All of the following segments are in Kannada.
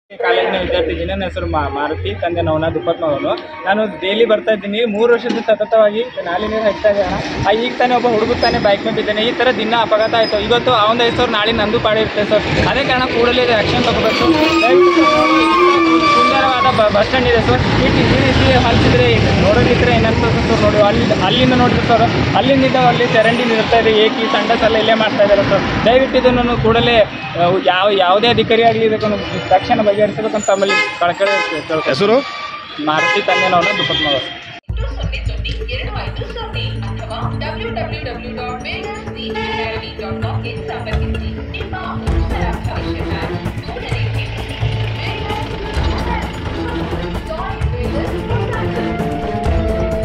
ಕಾಲೇಜಿನ ವಿದ್ಯಾರ್ಥಿ ಇದ್ದೀನಿ ನನ್ನ ಹೆಸರು ಮಾ ಮಾರುತಿ ತಂದೆ ನವನಾಥ್ ಉಪತ್ಮವನು ನಾನು ಡೈಲಿ ಬರ್ತಾ ಇದ್ದೀನಿ ಮೂರು ವರ್ಷದ ಸತತವಾಗಿ ನಾಳೆ ನೀರು ಹಚ್ತಾ ಇದೆ ಆ ಈಗ ತಾನೇ ಒಬ್ಬ ಹುಡುಗ ತಾನೇ ಬೈಕ್ ಮೇಲೆ ಬಿದ್ದಾನೆ ಈ ಥರ ದಿನ ಅಪಘಾತ ಆಯಿತು ಇವತ್ತು ಅವನ ಐದು ಸಾವಿರ ನಾಳೆ ನಂದು ಪಾಡಿ ಇರ್ತದೆ ಸರ್ ಅದೇ ಕಾರಣ ಕೂಡಲೇ ಆ್ಯಕ್ಷನ್ ತಗೋಬೇಕು ದಯವಿಟ್ಟು ಸುಂದರವಾದ ಬಸ್ ಸ್ಟ್ಯಾಂಡ್ ಇದೆ ಸರ್ ಈ ಈ ರೀತಿ ಹಲ್ಸಿದ್ರೆ ನೋಡೋದಿದ್ರೆ ಏನಂತದೆ ಸರ್ ನೋಡಿ ಅಲ್ಲಿ ಅಲ್ಲಿಂದ ನೋಡಿದ್ರೆ ಸರ್ ಅಲ್ಲಿಂದ ಅಲ್ಲಿ ಚರಂಡಿ ನಿಲ್ತಾ ಇದೆ ಏಕಿ ಸಂಡಸ್ ಎಲ್ಲ ಇಲ್ಲೇ ಮಾಡ್ತಾ ಇದ್ದಾರೆ ಸರ್ ದಯವಿಟ್ಟು ಇದನ್ನು ಕೂಡಲೇ ಆ, ಯಾವ ಯಾವುದೇ ಅಧಿಕಾರಿ ಆಗಲಿ ಇದನ್ನು ತಕ್ಷಣ ಬಗೆಹರಿಸಬೇಕಂತ ತಮ್ಮಲ್ಲಿ ಕಳಕಳಿ ಕೇಳ್ಕೊಳ್ತೀನಿ. ಹೆಸರು ಮಾರುತಿ ತಂದೆ ನಾವು ದುಪ್ಪತ್ ಮಗ ಸೊನ್ನೆ ಸೊನ್ನೆ ಎರಡು ಐದು ಸೊನ್ನೆ ಅಥವಾ W W W dot academy dot ಕಾಮ್ಗೆ ಸಂಪರ್ಕಿಸಿ ನಿಮ್ಮ ಉಜ್ವಲ ಭವಿಷ್ಯಕ್ಕಾಗಿ ಕೂಡಲೇ ಭೇಟಿಸಿ ವೇಗಸ್ ಪ್ರೊಡಕ್ಷನ್.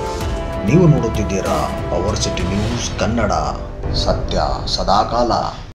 ನೀವು ನೋಡುತ್ತಿದ್ದೀರಾ ಪವರ್ ಸಿಟಿ ನ್ಯೂಸ್ ಕನ್ನಡ ಸತ್ಯ ಸದಾಕಾಲ